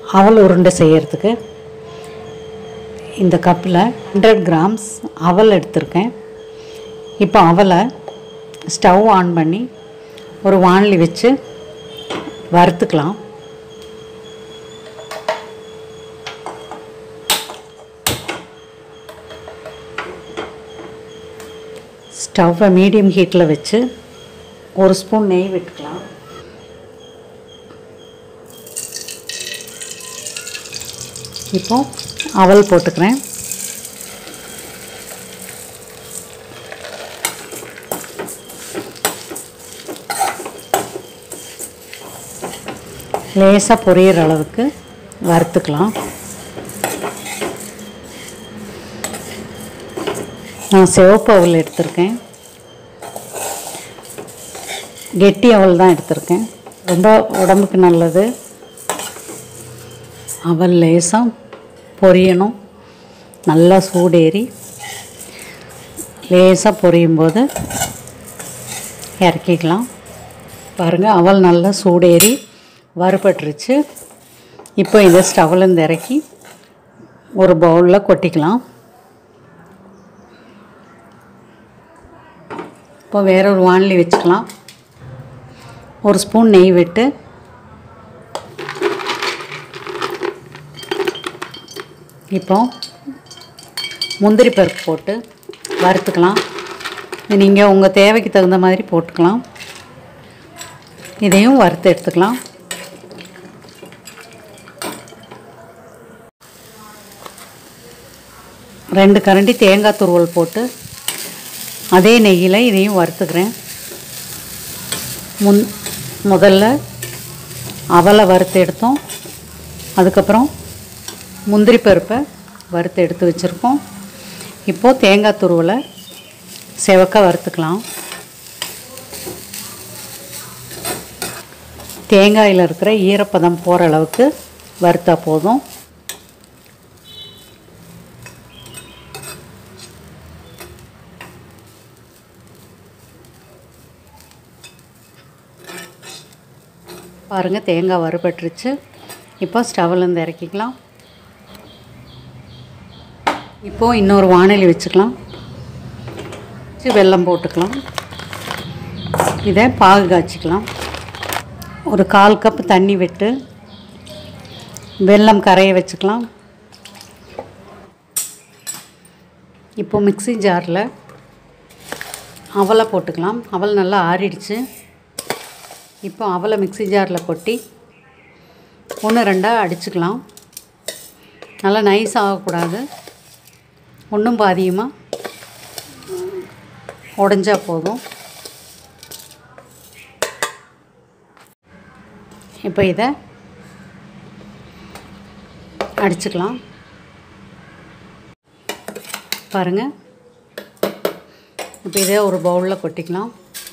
அவல் உருண்டை செய்யறதுக்கு இந்த கப்பில் ஹண்ட்ரட் கிராம்ஸ் அவல் எடுத்திருக்கேன் இப்போ அவலை ஸ்டவ் ஆன் பண்ணி ஒரு வாணலி வச்சு வறுத்துக்கலாம் ஸ்டவ்வை மீடியம் ஹீட்டில் வச்சு ஒரு ஸ்பூன் நெய் விட்டுக்கலாம் இப்போ அவல் போட்டுக்கிறேன் லேசாக பொரியிற அளவுக்கு வறுத்துக்கலாம் நான் சிவப்பு அவல் எடுத்திருக்கேன் கெட்டி அவல் தான் எடுத்திருக்கேன் ரொம்ப உடம்புக்கு நல்லது அவல் லேசாக பொரியணும் நல்லா சூடேறி லேசாக பொரியும் போது இறக்கிக்கலாம் பாருங்கள் அவல் நல்லா சூடேறி வறுபட்டுருச்சு இப்போ இதை ஸ்டவ்லேருந்து இறக்கி ஒரு பவுலில் கொட்டிக்கலாம் இப்போ வேற ஒரு வானலி வச்சுக்கலாம் ஒரு ஸ்பூன் நெய் விட்டு இப்போ முந்திரி பருப்பு போட்டு வறுத்துக்கலாம் இது நீங்கள் உங்கள் தேவைக்கு தகுந்த மாதிரி போட்டுக்கலாம் இதையும் வறுத்து எடுத்துக்கலாம் ரெண்டு கரண்டி தேங்காய் துருவல் போட்டு அதே நெய்யில் இதையும் வறுத்துக்கிறேன் முன் முதல்ல அவலை வறுத்து எடுத்தோம் அதுக்கப்புறம் முந்திரி பருப்பை வறுத்து எடுத்து வச்சுருக்கோம் இப்போது தேங்காய் துருவலை செவக்க வறுத்துக்கலாம் தேங்காயில் இருக்கிற ஈரப்பதம் போகிற அளவுக்கு வறுத்தா போதும் பாருங்கள் தேங்காய் வறுபட்டுருச்சு இப்போ ஸ்டவ்லேருந்து இறக்கிக்கலாம் இப்போது இன்னொரு வானொலி வச்சுக்கலாம் வச்சு வெல்லம் போட்டுக்கலாம் இதை பாகு காய்ச்சிக்கலாம் ஒரு கால் கப் தண்ணி விட்டு வெல்லம் கரைய வச்சுக்கலாம் இப்போ மிக்ஸி ஜாரில் அவலை போட்டுக்கலாம் அவல் நல்லா ஆறிடுச்சு இப்போ அவலை மிக்ஸி ஜாரில் கொட்டி ஒன்று ரெண்டாக அடிச்சுக்கலாம் நல்லா நைஸ் ஆகக்கூடாது ஒன்றும் பாதியமாக உடஞ்சா போதும் இப்போ இதை அடிச்சுக்கலாம் பாருங்கள் இப்போ இதை ஒரு பவுலில் கொட்டிக்கலாம்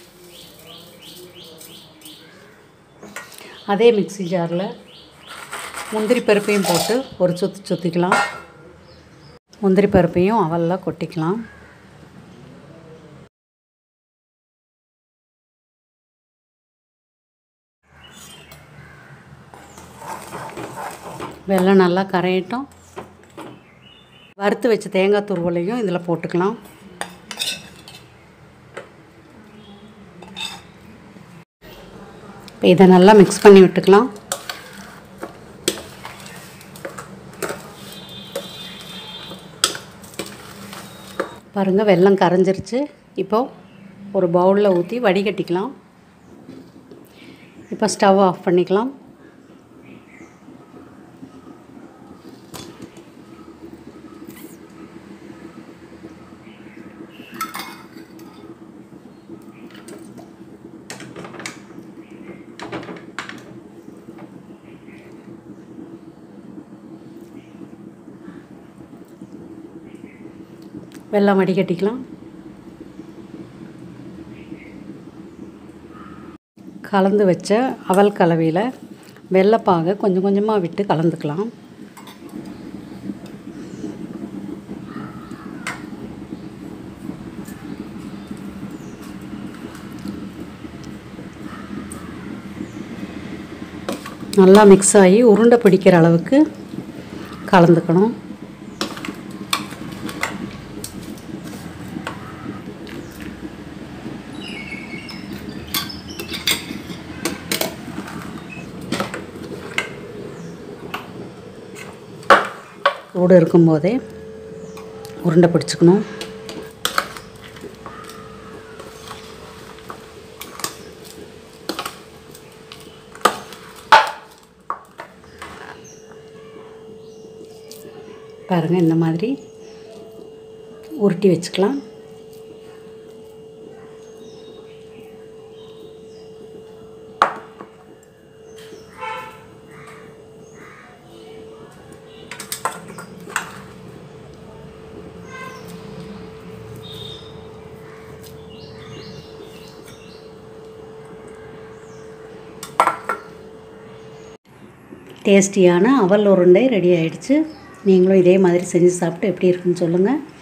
அதே மிக்ஸி ஜாரில் முந்திரி பருப்பையும் போட்டு ஒரு சுற்றி சுற்றிக்கலாம் முந்திரி பருப்பையும் அவலில் கொட்டிக்கலாம் வெல்லம் நல்லா கரையட்டும் வறுத்து வச்ச தேங்காய் துருவலையும் இதில் போட்டுக்கலாம் இப்போ இதை நல்லா மிக்ஸ் பண்ணி விட்டுக்கலாம் பாருங்கள் வெல்லம் கரைஞ்சிருச்சு இப்போது ஒரு பவுலில் ஊற்றி வடிகட்டிக்கலாம் இப்போ ஸ்டவ் ஆஃப் பண்ணிக்கலாம் வெல்லம் வடிகட்டிக்கலாம் கலந்து வச்ச அவல் கலவையில் வெள்ளைப்பாகை கொஞ்சம் கொஞ்சமாக விட்டு கலந்துக்கலாம் நல்லா மிக்ஸ் ஆகி உருண்டை பிடிக்கிற அளவுக்கு கலந்துக்கணும் சூடு இருக்கும்போதே உருண்டை பிடிச்சிக்கணும் பாருங்கள் இந்த மாதிரி உருட்டி வச்சுக்கலாம் டேஸ்டியான அவல் உருண்டை ரெடி ஆயிடுச்சு நீங்களும் இதே மாதிரி செஞ்சு சாப்பிட்டு எப்படி இருக்குன்னு சொல்லுங்கள்